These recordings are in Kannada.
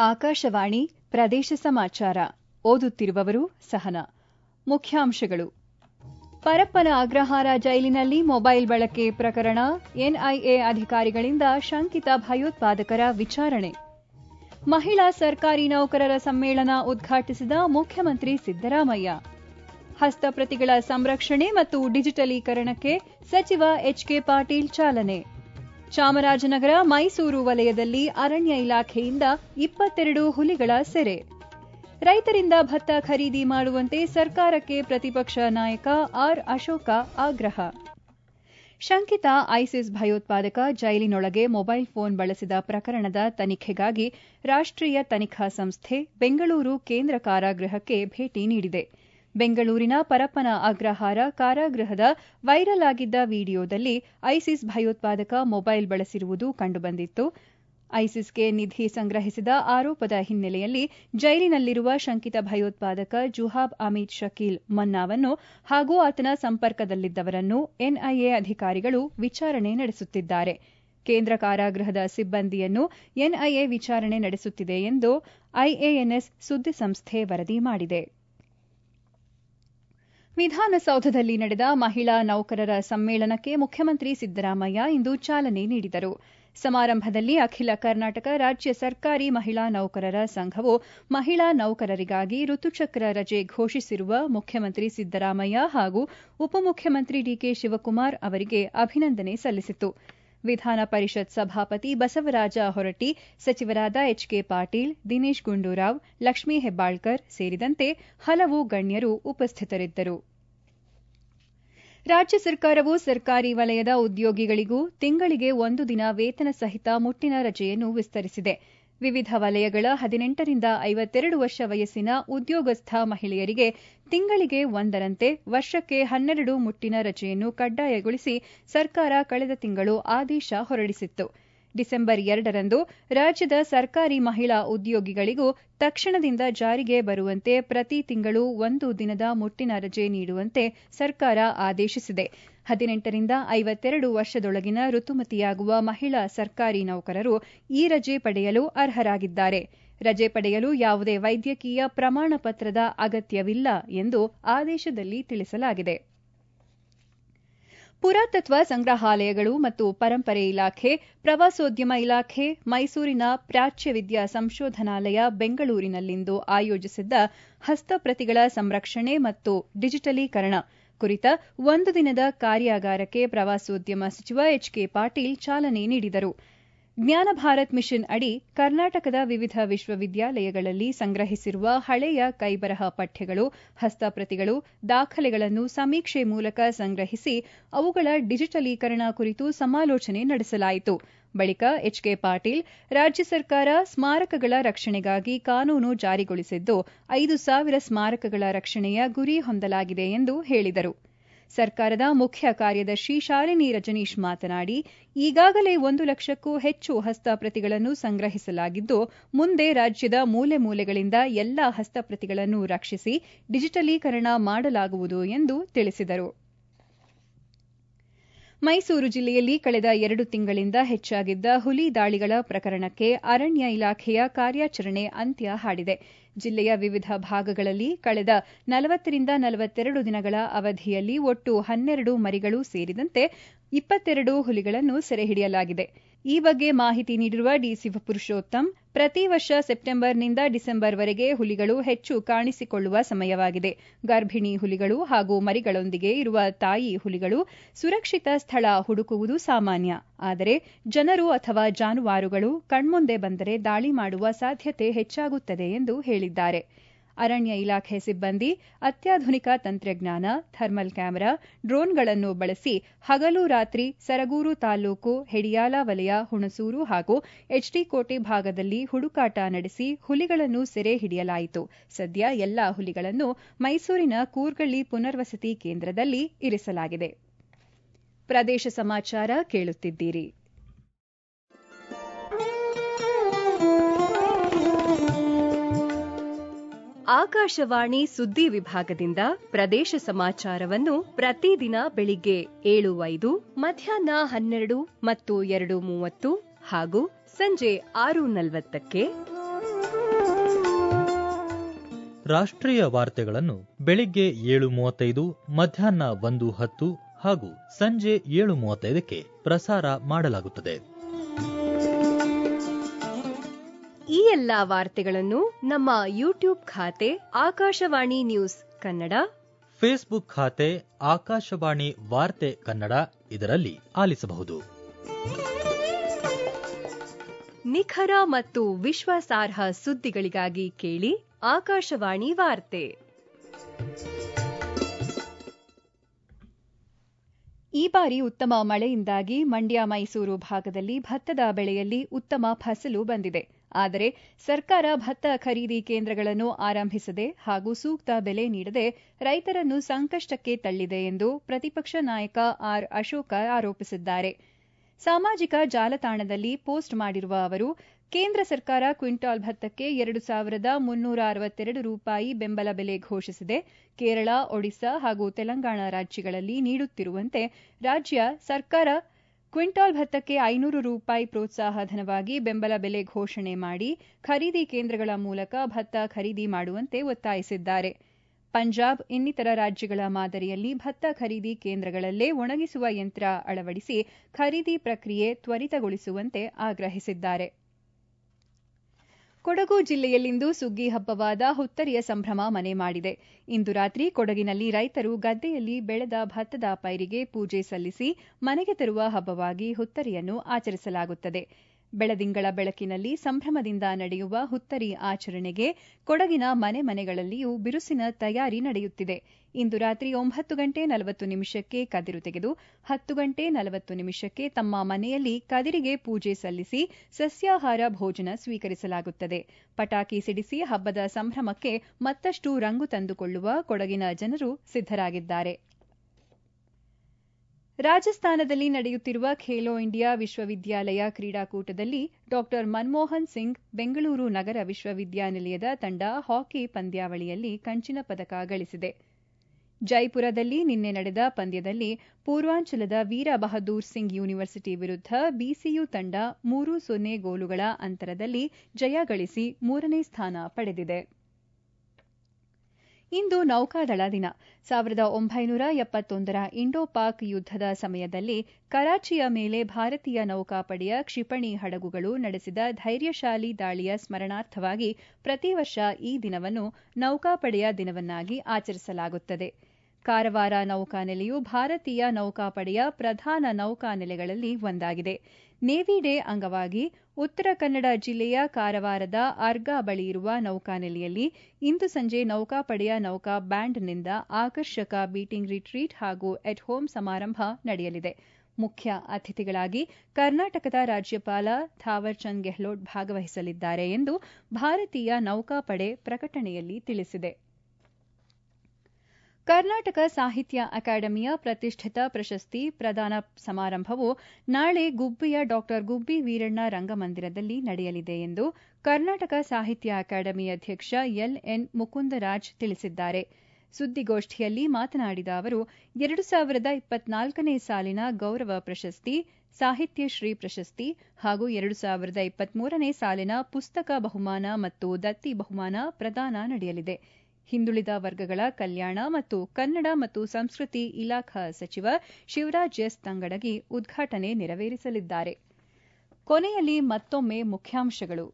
ಆಕಾಶವಾಣಿ ಪ್ರದೇಶ ಸಮಾಚಾರ ಓದುತ್ತಿರುವವರು ಸಹನಾ ಮುಖ್ಯಾಂಶಗಳು ಪರಪ್ಪನ ಅಗ್ರಹಾರ ಜೈಲಿನಲ್ಲಿ ಮೊಬೈಲ್ ಬಳಕೆ ಪ್ರಕರಣ ಎನ್ಐಎ ಅಧಿಕಾರಿಗಳಿಂದ ಶಂಕಿತ ಭಯೋತ್ಪಾದಕರ ವಿಚಾರಣೆ ಮಹಿಳಾ ಸರ್ಕಾರಿ ನೌಕರರ ಸಮ್ಮೇಳನ ಉದ್ಘಾಟಿಸಿದ ಮುಖ್ಯಮಂತ್ರಿ ಸಿದ್ದರಾಮಯ್ಯ ಹಸ್ತಪ್ರತಿಗಳ ಸಂರಕ್ಷಣೆ ಮತ್ತು ಡಿಜಿಟಲೀಕರಣಕ್ಕೆ ಸಚಿವ ಎಚ್ಕೆ ಪಾಟೀಲ್ ಚಾಲನೆ ಚಾಮರಾಜನಗರ ಮೈಸೂರು ವಲಯದಲ್ಲಿ ಅರಣ್ಯ ಇಲಾಖೆಯಿಂದ ಇಪ್ಪತ್ತೆರಡು ಹುಲಿಗಳ ಸೆರೆ ರೈತರಿಂದ ಭತ್ತ ಖರೀದಿ ಮಾಡುವಂತೆ ಸರ್ಕಾರಕ್ಕೆ ಪ್ರತಿಪಕ್ಷ ನಾಯಕ ಆರ್ ಅಶೋಕ ಆಗ್ರಹ ಶಂಕಿತ ಐಸಿಸ್ ಭಯೋತ್ಪಾದಕ ಜೈಲಿನೊಳಗೆ ಮೊಬೈಲ್ ಫೋನ್ ಬಳಸಿದ ಪ್ರಕರಣದ ತನಿಖೆಗಾಗಿ ರಾಷ್ಟೀಯ ತನಿಖಾ ಸಂಸ್ಥೆ ಬೆಂಗಳೂರು ಕೇಂದ್ರ ಕಾರಾಗೃಹಕ್ಕೆ ಭೇಟಿ ನೀಡಿದೆ ಬೆಂಗಳೂರಿನ ಪರಪ್ಪನ ಅಗ್ರಹಾರ ಕಾರಾಗೃಹದ ವೈರಲ್ ಆಗಿದ್ದ ವಿಡಿಯೋದಲ್ಲಿ ಐಸಿಸ್ ಭಯೋತ್ಪಾದಕ ಮೊಬೈಲ್ ಬಳಸಿರುವುದು ಕಂಡುಬಂದಿತ್ತು ಐಸಿಸ್ಗೆ ನಿಧಿ ಸಂಗ್ರಹಿಸಿದ ಆರೋಪದ ಹಿನ್ನೆಲೆಯಲ್ಲಿ ಜೈಲಿನಲ್ಲಿರುವ ಶಂಕಿತ ಭಯೋತ್ಪಾದಕ ಜುಹಾಬ್ ಅಮೀದ್ ಶಕೀಲ್ ಮನ್ನಾವನ್ನು ಹಾಗೂ ಆತನ ಸಂಪರ್ಕದಲ್ಲಿದ್ದವರನ್ನು ಎನ್ಐಎ ಅಧಿಕಾರಿಗಳು ವಿಚಾರಣೆ ನಡೆಸುತ್ತಿದ್ದಾರೆ ಕೇಂದ್ರ ಕಾರಾಗೃಹದ ಸಿಬ್ಬಂದಿಯನ್ನು ಎನ್ಐಎ ವಿಚಾರಣೆ ನಡೆಸುತ್ತಿದೆ ಎಂದು ಐಎಎನ್ಎಸ್ ಸುದ್ದಿಸಂಸ್ಥೆ ವರದಿ ಮಾಡಿದೆ ವಿಧಾನಸೌಧದಲ್ಲಿ ನಡೆದ ಮಹಿಳಾ ನೌಕರರ ಸಮ್ಮೇಳನಕ್ಕೆ ಮುಖ್ಯಮಂತ್ರಿ ಸಿದ್ದರಾಮಯ್ಯ ಇಂದು ಚಾಲನೆ ನೀಡಿದರು ಸಮಾರಂಭದಲ್ಲಿ ಅಖಿಲ ಕರ್ನಾಟಕ ರಾಜ್ಯ ಸರ್ಕಾರಿ ಮಹಿಳಾ ನೌಕರರ ಸಂಘವು ಮಹಿಳಾ ನೌಕರರಿಗಾಗಿ ಋತುಚಕ್ರ ರಜೆ ಘೋಷಿಸಿರುವ ಮುಖ್ಯಮಂತ್ರಿ ಸಿದ್ದರಾಮಯ್ಯ ಹಾಗೂ ಉಪಮುಖ್ಯಮಂತ್ರಿ ಡಿಕೆ ಶಿವಕುಮಾರ್ ಅವರಿಗೆ ಅಭಿನಂದನೆ ಸಲ್ಲಿಸಿತು ವಿಧಾನ ಪರಿಷತ್ ಸಭಾಪತಿ ಬಸವರಾಜ ಹೊರಟ್ಟಿ ಸಚಿವರಾದ ಎಚ್ಕೆ ಪಾಟೀಲ್ ದಿನೇಶ್ ಗುಂಡೂರಾವ್ ಲಕ್ಷ್ಮೀ ಹೆಬ್ಬಾಳ್ಕರ್ ಸೇರಿದಂತೆ ಹಲವು ಗಣ್ಯರು ಉಪಸ್ಥಿತರಿದ್ದರು ರಾಜ್ಯ ಸರ್ಕಾರವು ಸರ್ಕಾರಿ ವಲಯದ ಉದ್ಯೋಗಿಗಳಿಗೂ ತಿಂಗಳಿಗೆ ಒಂದು ದಿನ ವೇತನ ಸಹಿತ ಮುಟ್ಟಿನ ರಜೆಯನ್ನು ವಿಸ್ತರಿಸಿದೆ ವಿವಿಧ ವಲಯಗಳ ಹದಿನೆಂಟರಿಂದ ಐವತ್ತೆರಡು ವರ್ಷ ವಯಸ್ಸಿನ ಉದ್ಯೋಗಸ್ಥ ಮಹಿಳೆಯರಿಗೆ ತಿಂಗಳಿಗೆ ಒಂದರಂತೆ ವರ್ಷಕ್ಕೆ ಹನ್ನೆರಡು ಮುಟ್ಟಿನ ರಜೆಯನ್ನು ಕಡ್ಡಾಯಗೊಳಿಸಿ ಸರ್ಕಾರ ಕಳೆದ ತಿಂಗಳು ಆದೇಶ ಹೊರಡಿಸಿತ್ತು ಡಿಸೆಂಬರ್ ಎರಡರಂದು ರಾಜ್ಯದ ಸರ್ಕಾರಿ ಮಹಿಳಾ ಉದ್ಯೋಗಿಗಳಿಗೂ ತಕ್ಷಣದಿಂದ ಜಾರಿಗೆ ಬರುವಂತೆ ಪ್ರತಿ ತಿಂಗಳು ಒಂದು ದಿನದ ಮುಟ್ಟಿನ ರಜೆ ನೀಡುವಂತೆ ಸರ್ಕಾರ ಆದೇಶಿಸಿದೆ ಹದಿನೆಂಟರಿಂದ ಐವತ್ತೆರಡು ವರ್ಷದೊಳಗಿನ ಋತುಮತಿಯಾಗುವ ಮಹಿಳಾ ಸರ್ಕಾರಿ ನೌಕರರು ಈ ರಜೆ ಪಡೆಯಲು ಅರ್ಹರಾಗಿದ್ದಾರೆ ರಜೆ ಪಡೆಯಲು ಯಾವುದೇ ವೈದ್ಯಕೀಯ ಪ್ರಮಾಣ ಪತ್ರದ ಅಗತ್ಯವಿಲ್ಲ ಎಂದು ಆದೇಶದಲ್ಲಿ ತಿಳಿಸಲಾಗಿದೆ ಪುರಾತತ್ವ ಸಂಗ್ರಹಾಲಯಗಳು ಮತ್ತು ಪರಂಪರೆ ಇಲಾಖೆ ಪ್ರವಾಸೋದ್ಯಮ ಇಲಾಖೆ ಮೈಸೂರಿನ ಪ್ರಾಚ್ಯ ವಿದ್ಯಾ ಸಂಶೋಧನಾಲಯ ಬೆಂಗಳೂರಿನಲ್ಲಿಂದು ಆಯೋಜಿಸಿದ್ದ ಹಸ್ತಪ್ರತಿಗಳ ಸಂರಕ್ಷಣೆ ಮತ್ತು ಡಿಜಿಟಲೀಕರಣ ಕುರಿತ ಒಂದು ದಿನದ ಕಾರ್ಯಾಗಾರಕ್ಕೆ ಪ್ರವಾಸೋದ್ಯಮ ಸಚಿವ ಎಚ್ಕೆ ಪಾಟೀಲ್ ಚಾಲನೆ ನೀಡಿದರು ಜ್ಞಾನ ಭಾರತ್ ಮಿಷನ್ ಅಡಿ ಕರ್ನಾಟಕದ ವಿವಿಧ ವಿಶ್ವವಿದ್ಯಾಲಯಗಳಲ್ಲಿ ಸಂಗ್ರಹಿಸಿರುವ ಹಳೆಯ ಕೈಬರಹ ಪಠ್ಯಗಳು ಹಸ್ತಪ್ರತಿಗಳು ದಾಖಲೆಗಳನ್ನು ಸಮೀಕ್ಷೆ ಮೂಲಕ ಸಂಗ್ರಹಿಸಿ ಅವುಗಳ ಡಿಜಿಟಲೀಕರಣ ಕುರಿತು ಸಮಾಲೋಚನೆ ನಡೆಸಲಾಯಿತು ಬಳಿಕ ಎಚ್ಕೆ ಪಾಟೀಲ್ ರಾಜ್ಯ ಸರ್ಕಾರ ಸ್ಮಾರಕಗಳ ರಕ್ಷಣೆಗಾಗಿ ಕಾನೂನು ಜಾರಿಗೊಳಿಸಿದ್ದು ಐದು ಸಾವಿರ ಸ್ಮಾರಕಗಳ ರಕ್ಷಣೆಯ ಗುರಿ ಹೊಂದಲಾಗಿದೆ ಎಂದು ಹೇಳಿದರು ಸರ್ಕಾರದ ಮುಖ್ಯ ಕಾರ್ಯದರ್ಶಿ ಶಾಲಿನಿ ರಜನೀಶ್ ಮಾತನಾಡಿ ಈಗಾಗಲೇ ಒಂದು ಲಕ್ಷಕ್ಕೂ ಹೆಚ್ಚು ಹಸ್ತಪ್ರತಿಗಳನ್ನು ಸಂಗ್ರಹಿಸಲಾಗಿದ್ದು ಮುಂದೆ ರಾಜ್ಯದ ಮೂಲೆ ಮೂಲೆಗಳಿಂದ ಎಲ್ಲಾ ಹಸ್ತಪ್ರತಿಗಳನ್ನು ರಕ್ಷಿಸಿ ಡಿಜಿಟಲೀಕರಣ ಮಾಡಲಾಗುವುದು ಎಂದು ತಿಳಿಸಿದರು ಮೈಸೂರು ಜಿಲ್ಲೆಯಲ್ಲಿ ಕಳೆದ ಎರಡು ತಿಂಗಳಿಂದ ಹೆಚ್ಚಾಗಿದ್ದ ಹುಲಿ ದಾಳಿಗಳ ಪ್ರಕರಣಕ್ಕೆ ಅರಣ್ಯ ಇಲಾಖೆಯ ಕಾರ್ಯಾಚರಣೆ ಅಂತ್ಯ ಹಾಡಿದೆ ಜಿಲ್ಲೆಯ ವಿವಿಧ ಭಾಗಗಳಲ್ಲಿ ಕಳೆದ ನಲವತ್ತರಿಂದ ನಲವತ್ತೆರಡು ದಿನಗಳ ಅವಧಿಯಲ್ಲಿ ಒಟ್ಟು ಹನ್ನೆರಡು ಮರಿಗಳು ಸೇರಿದಂತೆ ಇಪ್ಪತ್ತೆರಡು ಹುಲಿಗಳನ್ನು ಸೆರೆಹಿಡಿಯಲಾಗಿದೆ ಈ ಬಗ್ಗೆ ಮಾಹಿತಿ ನೀಡಿರುವ ಡಿಸಿ ಪುರುಷೋತ್ತಮ್ ಪ್ರತಿ ವರ್ಷ ಸೆಪ್ಟೆಂಬರ್ನಿಂದ ಡಿಸೆಂಬರ್ವರೆಗೆ ಹುಲಿಗಳು ಹೆಚ್ಚು ಕಾಣಿಸಿಕೊಳ್ಳುವ ಸಮಯವಾಗಿದೆ ಗರ್ಭಿಣಿ ಹುಲಿಗಳು ಹಾಗೂ ಮರಿಗಳೊಂದಿಗೆ ಇರುವ ತಾಯಿ ಹುಲಿಗಳು ಸುರಕ್ಷಿತ ಸ್ಥಳ ಹುಡುಕುವುದು ಸಾಮಾನ್ಯ ಆದರೆ ಜನರು ಅಥವಾ ಜಾನುವಾರುಗಳು ಕಣ್ಮುಂದೆ ಬಂದರೆ ದಾಳಿ ಮಾಡುವ ಸಾಧ್ಯತೆ ಹೆಚ್ಚಾಗುತ್ತದೆ ಎಂದು ಹೇಳಿದ್ದಾರೆ ಅರಣ್ಯ ಇಲಾಖೆ ಸಿಬ್ಬಂದಿ ಅತ್ಯಾಧುನಿಕ ತಂತ್ರಜ್ಞಾನ ಥರ್ಮಲ್ ಕ್ಯಾಮೆರಾ ಡ್ರೋನ್ಗಳನ್ನು ಬಳಸಿ ಹಗಲು ರಾತ್ರಿ ಸರಗೂರು ತಾಲೂಕು ಹೆಡಿಯಾಲ ವಲಯ ಹುಣಸೂರು ಹಾಗೂ ಎಚ್ಡಿ ಕೋಟೆ ಭಾಗದಲ್ಲಿ ಹುಡುಕಾಟ ನಡೆಸಿ ಹುಲಿಗಳನ್ನು ಸೆರೆ ಹಿಡಿಯಲಾಯಿತು ಸದ್ಯ ಎಲ್ಲಾ ಹುಲಿಗಳನ್ನು ಮೈಸೂರಿನ ಕೂರ್ಗಳ್ಳಿ ಪುನರ್ವಸತಿ ಕೇಂದ್ರದಲ್ಲಿ ಇರಿಸಲಾಗಿದೆ ಪ್ರದೇಶ ಸಮಾಚಾರ ಕೇಳುತ್ತಿದ್ದೀರಿ ಆಕಾಶವಾಣಿ ಸುದ್ದಿ ವಿಭಾಗದಿಂದ ಪ್ರದೇಶ ಸಮಾಚಾರವನ್ನು ಪ್ರತಿದಿನ ಬೆಳಿಗ್ಗೆ ಏಳು ಐದು ಮಧ್ಯಾಹ್ನ ಹನ್ನೆರಡು ಮತ್ತು ಎರಡು ಮೂವತ್ತು ಹಾಗೂ ಸಂಜೆ ಆರು ನಲವತ್ತಕ್ಕೆ ರಾಷ್ಟ್ರೀಯ ವಾರ್ತೆಗಳನ್ನು ಬೆಳಿಗ್ಗೆ ಏಳು ಮೂವತ್ತೈದು ಮಧ್ಯಾಹ್ನ ಒಂದು ಹತ್ತು ಹಾಗೂ ಸಂಜೆ ಏಳು ಮೂವತ್ತೈದಕ್ಕೆ ಪ್ರಸಾರ ಮಾಡಲಾಗುತ್ತದೆ ಈ ಎಲ್ಲಾ ವಾರ್ತೆಗಳನ್ನು ನಮ್ಮ ಯೂಟ್ಯೂಬ್ ಖಾತೆ ಆಕಾಶವಾಣಿ ನ್ಯೂಸ್ ಕನ್ನಡ ಫೇಸ್ಬುಕ್ ಖಾತೆ ಆಕಾಶವಾಣಿ ವಾರ್ತೆ ಕನ್ನಡ ಇದರಲ್ಲಿ ಆಲಿಸಬಹುದು ನಿಖರ ಮತ್ತು ವಿಶ್ವಾಸಾರ್ಹ ಸುದ್ದಿಗಳಿಗಾಗಿ ಕೇಳಿ ಆಕಾಶವಾಣಿ ವಾರ್ತೆ ಈ ಬಾರಿ ಉತ್ತಮ ಮಳೆಯಿಂದಾಗಿ ಮಂಡ್ಯ ಮೈಸೂರು ಭಾಗದಲ್ಲಿ ಭತ್ತದ ಬೆಳೆಯಲ್ಲಿ ಉತ್ತಮ ಫಸಲು ಬಂದಿದೆ ಆದರೆ ಸರ್ಕಾರ ಭತ್ತ ಖರೀದಿ ಕೇಂದ್ರಗಳನ್ನು ಆರಂಭಿಸದೆ ಹಾಗೂ ಸೂಕ್ತ ಬೆಲೆ ನೀಡದೆ ರೈತರನ್ನು ಸಂಕಷ್ಟಕ್ಕೆ ತಳ್ಳಿದೆ ಎಂದು ಪ್ರತಿಪಕ್ಷ ನಾಯಕ ಆರ್ ಅಶೋಕ ಆರೋಪಿಸಿದ್ದಾರೆ ಸಾಮಾಜಿಕ ಜಾಲತಾಣದಲ್ಲಿ ಪೋಸ್ಟ್ ಮಾಡಿರುವ ಅವರು ಕೇಂದ್ರ ಸರ್ಕಾರ ಕ್ವಿಂಟಾಲ್ ಭತ್ತಕ್ಕೆ ಎರಡು ಸಾವಿರದ ಮುನ್ನೂರ ಅರವತ್ತೆರಡು ರೂಪಾಯಿ ಬೆಂಬಲ ಬೆಲೆ ಘೋಷಿಸಿದೆ ಕೇರಳ ಒಡಿಶಾ ಹಾಗೂ ತೆಲಂಗಾಣ ರಾಜ್ಯಗಳಲ್ಲಿ ನೀಡುತ್ತಿರುವಂತೆ ರಾಜ್ಯ ಸರ್ಕಾರ ಕ್ವಿಂಟಾಲ್ ಭತ್ತಕ್ಕೆ ಐನೂರು ರೂಪಾಯಿ ಪ್ರೋತ್ಸಾಹ ಧನವಾಗಿ ಬೆಂಬಲ ಬೆಲೆ ಘೋಷಣೆ ಮಾಡಿ ಖರೀದಿ ಕೇಂದ್ರಗಳ ಮೂಲಕ ಭತ್ತ ಖರೀದಿ ಮಾಡುವಂತೆ ಒತ್ತಾಯಿಸಿದ್ದಾರೆ ಪಂಜಾಬ್ ಇನ್ನಿತರ ರಾಜ್ಯಗಳ ಮಾದರಿಯಲ್ಲಿ ಭತ್ತ ಖರೀದಿ ಕೇಂದ್ರಗಳಲ್ಲೇ ಒಣಗಿಸುವ ಯಂತ್ರ ಅಳವಡಿಸಿ ಖರೀದಿ ಪ್ರಕ್ರಿಯೆ ತ್ವರಿತಗೊಳಿಸುವಂತೆ ಆಗ್ರಹಿಸಿದ್ದಾರೆ ಕೊಡಗು ಜಿಲ್ಲೆಯಲ್ಲಿಂದು ಸುಗ್ಗಿ ಹಬ್ಬವಾದ ಹುತ್ತರಿಯ ಸಂಭ್ರಮ ಮನೆ ಮಾಡಿದೆ ಇಂದು ರಾತ್ರಿ ಕೊಡಗಿನಲ್ಲಿ ರೈತರು ಗದ್ದೆಯಲ್ಲಿ ಬೆಳೆದ ಭತ್ತದ ಪೈರಿಗೆ ಪೂಜೆ ಸಲ್ಲಿಸಿ ಮನೆಗೆ ತರುವ ಹಬ್ಬವಾಗಿ ಹುತ್ತರಿಯನ್ನು ಆಚರಿಸಲಾಗುತ್ತದೆ ಬೆಳದಿಂಗಳ ಬೆಳಕಿನಲ್ಲಿ ಸಂಭ್ರಮದಿಂದ ನಡೆಯುವ ಹುತ್ತರಿ ಆಚರಣೆಗೆ ಕೊಡಗಿನ ಮನೆ ಮನೆಗಳಲ್ಲಿಯೂ ಬಿರುಸಿನ ತಯಾರಿ ನಡೆಯುತ್ತಿದೆ ಇಂದು ರಾತ್ರಿ ಒಂಬತ್ತು ಗಂಟೆ ನಲವತ್ತು ನಿಮಿಷಕ್ಕೆ ಕದಿರು ತೆಗೆದು ಹತ್ತು ಗಂಟೆ ನಲವತ್ತು ನಿಮಿಷಕ್ಕೆ ತಮ್ಮ ಮನೆಯಲ್ಲಿ ಕದಿರಿಗೆ ಪೂಜೆ ಸಲ್ಲಿಸಿ ಸಸ್ಯಾಹಾರ ಭೋಜನ ಸ್ವೀಕರಿಸಲಾಗುತ್ತದೆ ಪಟಾಕಿ ಸಿಡಿಸಿ ಹಬ್ಬದ ಸಂಭ್ರಮಕ್ಕೆ ಮತ್ತಷ್ಟು ರಂಗು ತಂದುಕೊಳ್ಳುವ ಕೊಡಗಿನ ಜನರು ಸಿದ್ದರಾಗಿದ್ದಾರೆ ರಾಜಸ್ಥಾನದಲ್ಲಿ ನಡೆಯುತ್ತಿರುವ ಖೇಲೋ ಇಂಡಿಯಾ ವಿಶ್ವವಿದ್ಯಾಲಯ ಕ್ರೀಡಾಕೂಟದಲ್ಲಿ ಡಾ ಮನಮೋಹನ್ ಸಿಂಗ್ ಬೆಂಗಳೂರು ನಗರ ವಿಶ್ವವಿದ್ಯಾನಿಲಯದ ತಂಡ ಹಾಕಿ ಪಂದ್ಯಾವಳಿಯಲ್ಲಿ ಕಂಚಿನ ಪದಕ ಗಳಿಸಿದೆ ಜೈಪುರದಲ್ಲಿ ನಿನ್ನೆ ನಡೆದ ಪಂದ್ಯದಲ್ಲಿ ಪೂರ್ವಾಂಚಲದ ವೀರ ಬಹದ್ದೂರ್ ಸಿಂಗ್ ಯೂನಿವರ್ಸಿಟಿ ವಿರುದ್ಧ ಬಿಸಿಯು ತಂಡ ಮೂರು ಸೊನ್ನೆ ಗೋಲುಗಳ ಅಂತರದಲ್ಲಿ ಜಯ ಗಳಿಸಿ ಮೂರನೇ ಸ್ಥಾನ ಪಡೆದಿದೆ ಇಂದು ನೌಕಾದಳ ದಿನ ಸಾವಿರದ ಒಂಬೈನೂರ ಎಪ್ಪತ್ತೊಂದರ ಇಂಡೋ ಪಾಕ್ ಯುದ್ದದ ಸಮಯದಲ್ಲಿ ಕರಾಚಿಯ ಮೇಲೆ ಭಾರತೀಯ ನೌಕಾಪಡೆಯ ಕ್ಷಿಪಣಿ ಹಡಗುಗಳು ನಡೆಸಿದ ಧೈರ್ಯಶಾಲಿ ದಾಳಿಯ ಸ್ಮರಣಾರ್ಥವಾಗಿ ಪ್ರತಿ ವರ್ಷ ಈ ದಿನವನ್ನು ನೌಕಾಪಡೆಯ ದಿನವನ್ನಾಗಿ ಆಚರಿಸಲಾಗುತ್ತದೆ ಕಾರವಾರ ನೌಕಾನೆಲೆಯು ಭಾರತೀಯ ನೌಕಾಪಡೆಯ ಪ್ರಧಾನ ನೌಕಾನೆಲೆಗಳಲ್ಲಿ ಒಂದಾಗಿದೆ ನೇವಿ ಡೇ ಅಂಗವಾಗಿ ಉತ್ತರ ಕನ್ನಡ ಜಿಲ್ಲೆಯ ಕಾರವಾರದ ಅರ್ಗಾ ಬಳಿ ಇರುವ ನೌಕಾನೆಲೆಯಲ್ಲಿ ಇಂದು ಸಂಜೆ ನೌಕಾಪಡೆಯ ನೌಕಾ ಬ್ಯಾಂಡ್ನಿಂದ ಆಕರ್ಷಕ ಬೀಟಿಂಗ್ ರಿಟ್ರೀಟ್ ಹಾಗೂ ಎಟ್ ಹೋಮ್ ಸಮಾರಂಭ ನಡೆಯಲಿದೆ ಮುಖ್ಯ ಅತಿಥಿಗಳಾಗಿ ಕರ್ನಾಟಕದ ರಾಜ್ಯಪಾಲ ಥಾವರ್ ಚಂದ್ ಗೆಹ್ಲೋಟ್ ಭಾಗವಹಿಸಲಿದ್ದಾರೆ ಎಂದು ಭಾರತೀಯ ನೌಕಾಪಡೆ ಪ್ರಕಟಣೆಯಲ್ಲಿ ತಿಳಿಸಿದೆ ಕರ್ನಾಟಕ ಸಾಹಿತ್ಯ ಅಕಾಡೆಮಿಯ ಪ್ರತಿಷ್ಠಿತ ಪ್ರಶಸ್ತಿ ಪ್ರದಾನ ಸಮಾರಂಭವು ನಾಳೆ ಗುಬ್ಬಿಯ ಡಾ ಗುಬ್ಬಿ ವೀರಣ್ಣ ರಂಗಮಂದಿರದಲ್ಲಿ ನಡೆಯಲಿದೆ ಎಂದು ಕರ್ನಾಟಕ ಸಾಹಿತ್ಯ ಅಕಾಡೆಮಿ ಅಧ್ಯಕ್ಷ ಎಲ್ಎನ್ ಮುಕುಂದರಾಜ್ ತಿಳಿಸಿದ್ದಾರೆ ಸುದ್ದಿಗೋಷ್ಠಿಯಲ್ಲಿ ಮಾತನಾಡಿದ ಅವರು ಎರಡು ಸಾವಿರದ ಇಪ್ಪತ್ನಾಲ್ಕನೇ ಸಾಲಿನ ಗೌರವ ಪ್ರಶಸ್ತಿ ಸಾಹಿತ್ಯ ಶ್ರೀ ಪ್ರಶಸ್ತಿ ಹಾಗೂ ಎರಡು ಸಾವಿರದ ಇಪ್ಪತ್ಮೂರನೇ ಸಾಲಿನ ಪುಸ್ತಕ ಬಹುಮಾನ ಮತ್ತು ದತ್ತಿ ಬಹುಮಾನ ಪ್ರದಾನ ನಡೆಯಲಿದೆ ಹಿಂದುಳಿದ ವರ್ಗಗಳ ಕಲ್ಯಾಣ ಮತ್ತು ಕನ್ನಡ ಮತ್ತು ಸಂಸ್ಕೃತಿ ಇಲಾಖಾ ಸಚಿವ ಶಿವರಾಜ್ ಎಸ್ ತಂಗಡಗಿ ಉದ್ಘಾಟನೆ ನೆರವೇರಿಸಲಿದ್ದಾರೆ ಕೊನೆಯಲ್ಲಿ ಮತ್ತೊಮ್ಮೆ ಮುಖ್ಯಾಂಶಗಳು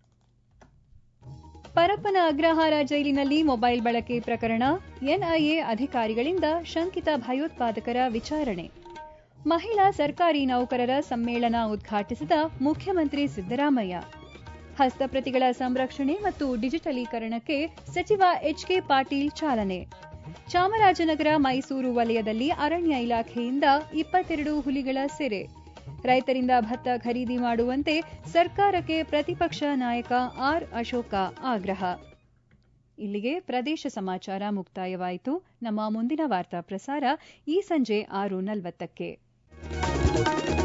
ಪರಪ್ಪನ ಅಗ್ರಹಾರ ಜೈಲಿನಲ್ಲಿ ಮೊಬೈಲ್ ಬಳಕೆ ಪ್ರಕರಣ ಎನ್ಐಎ ಅಧಿಕಾರಿಗಳಿಂದ ಶಂಕಿತ ಭಯೋತ್ಪಾದಕರ ವಿಚಾರಣೆ ಮಹಿಳಾ ಸರ್ಕಾರಿ ನೌಕರರ ಸಮ್ಮೇಳನ ಉದ್ಘಾಟಿಸಿದ ಮುಖ್ಯಮಂತ್ರಿ ಸಿದ್ದರಾಮಯ್ಯ ಹಸ್ತಪ್ರತಿಗಳ ಸಂರಕ್ಷಣೆ ಮತ್ತು ಡಿಜಿಟಲೀಕರಣಕ್ಕೆ ಸಚಿವ ಎಚ್ಕೆ ಪಾಟೀಲ್ ಚಾಲನೆ ಚಾಮರಾಜನಗರ ಮೈಸೂರು ವಲಯದಲ್ಲಿ ಅರಣ್ಯ ಇಲಾಖೆಯಿಂದ ಇಪ್ಪತ್ತೆರಡು ಹುಲಿಗಳ ಸೆರೆ ರೈತರಿಂದ ಭತ್ತ ಖರೀದಿ ಮಾಡುವಂತೆ ಸರ್ಕಾರಕ್ಕೆ ಪ್ರತಿಪಕ್ಷ ನಾಯಕ ಆರ್ ಅಶೋಕ ಆಗ್ರಹ ಇಲ್ಲಿಗೆ ಪ್ರದೇಶ ಸಮಾಚಾರ ಮುಕ್ತಾಯವಾಯಿತು ನಮ್ಮ ಮುಂದಿನ ವಾರ್ತಾ ಪ್ರಸಾರ ಈ ಸಂಜೆ ಆರು ನಲವತ್ತಕ್ಕೆ